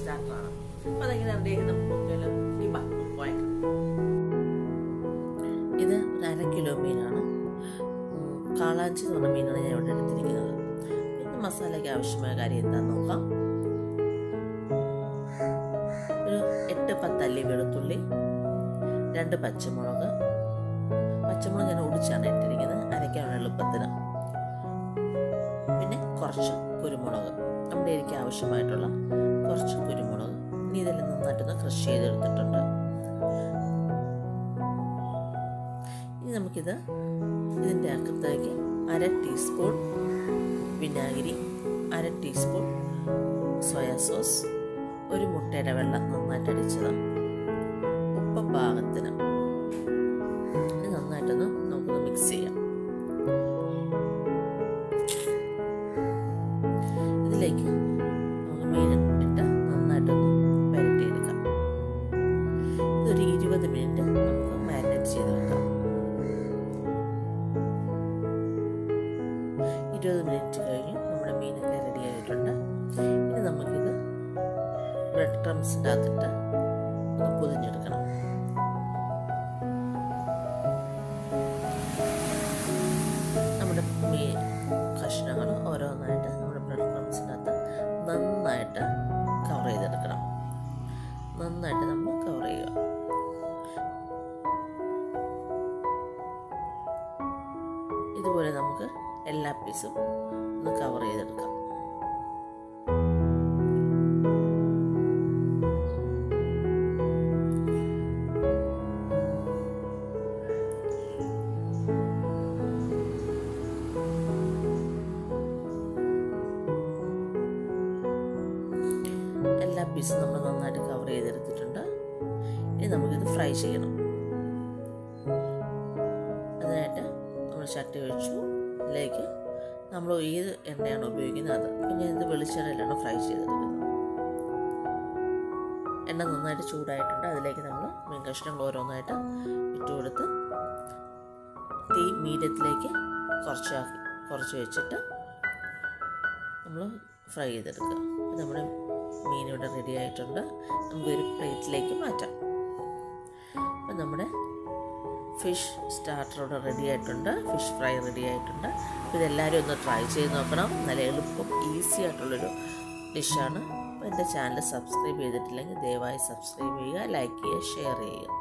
സ്റ്റാർട്ടറാണ് അപ്പോൾ അതെങ്ങനെ റെഡി ആക്കി നമുക്ക് നോക്കിയാലോ ഈ ബാ പോയ ഇത് ഒരു അര കിലോ മീനാണ് ഉം, കാളാഞ്ചി എന്ന് പറഞ്ഞ മീനാണ് ഞാൻ ഇവിടെ എടുത്തിരിക്കുന്നത് പിന്നെ മസാലയ്ക്ക് ആവശ്യമായ കാര്യം എന്താണെന്ന് നോക്കാം ഒരു എട്ട് പത്തല്ലി വെളുത്തുള്ളി രണ്ട് പച്ചമുളക് പച്ചമുളക് ഞാൻ ഒടിച്ചാണ് ഇട്ടിരിക്കുന്നത് അരയ്ക്കാനുള്ള എളുപ്പത്തിന് പിന്നെ കുറച്ച് കുരുമുളക് നമ്മുടെ എനിക്ക് ആവശ്യമായിട്ടുള്ള കുറച്ച് കുരുമുളക് ഇനി ഇതെല്ലാം നന്നായിട്ടൊന്ന് ക്രഷ് ചെയ്തെടുത്തിട്ടുണ്ട് ഇനി നമുക്കിത് ഇതിൻ്റെ അകത്തേക്ക് അര ടീസ്പൂൺ വിനാഗിരി അര ടീസ്പൂൺ സോയാ സോസ് ഒരു മുട്ടയുടെ വെള്ളം നന്നായിട്ട് അടിച്ചത് ഉപ്പ് പാകത്തിന് ഇത് നന്നായിട്ടൊന്ന് നമുക്കൊന്ന് മിക്സ് ചെയ്യാം ഇതിലേക്ക് നമുക്ക് മീൻ ഇട്ട് നന്നായിട്ടൊന്ന് പുരട്ടിയെടുക്കാം ഇതൊരു ഇരുപത് മിനിറ്റ് നമുക്ക് മാരിനേറ്റ് ചെയ്ത് വെക്കാം ഇരുപത് മിനിറ്റ് കഴിഞ്ഞ് നമ്മുടെ മീനൊക്കെ റെഡി ആയിട്ടുണ്ട് ഇനി നമുക്കിത് ബ്രെഡ് ക്രംസിൻ്റെ അകത്തിട്ട് ഒന്ന് പൊതിഞ്ഞെടുക്കണം നമ്മുടെ മീൻ കഷ്ണങ്ങൾ ഓരോന്നായിട്ട് നമ്മുടെ ബ്രെഡ് ക്രംസിനകത്ത് നന്നായിട്ട് കവർ ചെയ്തെടുക്കണം നന്നായിട്ട് നമ്മൾ കവർ ചെയ്യുക ഇതുപോലെ നമുക്ക് എല്ലാ പീസും ഒന്ന് കവർ ചെയ്തെടുക്കാം എല്ലാ പീസും നമ്മൾ നന്നായിട്ട് കവർ ചെയ്തെടുത്തിട്ടുണ്ട് ഇനി നമുക്കിത് ഫ്രൈ ചെയ്യണം അതിനായിട്ട് നമ്മൾ ചട്ടി വെച്ചു ഇതിലേക്ക് നമ്മൾ ഏത് എണ്ണയാണ് ഉപയോഗിക്കുന്നത് അത് പിന്നെ ഇത് വെളിച്ചെണ്ണയിലാണ് ഫ്രൈ ചെയ്തെടുക്കുന്നത് എണ്ണ നന്നായിട്ട് ചൂടായിട്ടുണ്ട് അതിലേക്ക് നമ്മൾ മീൻ കഷ്ണങ്ങൾ ഓരോന്നായിട്ട് ഇട്ട് കൊടുത്ത് തീ മീഡിയത്തിലേക്ക് കുറച്ചാക്കി കുറച്ച് വെച്ചിട്ട് നമ്മൾ ഫ്രൈ ചെയ്തെടുക്കുക അപ്പോൾ നമ്മുടെ മീൻ ഇവിടെ റെഡി ആയിട്ടുണ്ട് നമുക്കൊരു പ്ലേറ്റിലേക്ക് മാറ്റാം അപ്പം നമ്മുടെ ഫിഷ് സ്റ്റാർട്ടർ ഇവിടെ റെഡി ആയിട്ടുണ്ട് ഫിഷ് ഫ്രൈ റെഡി ആയിട്ടുണ്ട് അപ്പോൾ ഇതെല്ലാവരും ഒന്ന് ട്രൈ ചെയ്ത് നോക്കണം നല്ല എളുപ്പം ഈസി ആയിട്ടുള്ളൊരു ഡിഷാണ് അപ്പോൾ എൻ്റെ ചാനൽ സബ്സ്ക്രൈബ് ചെയ്തിട്ടില്ലെങ്കിൽ ദയവായി സബ്സ്ക്രൈബ് ചെയ്യുക ലൈക്ക് ചെയ്യുക ഷെയർ ചെയ്യുക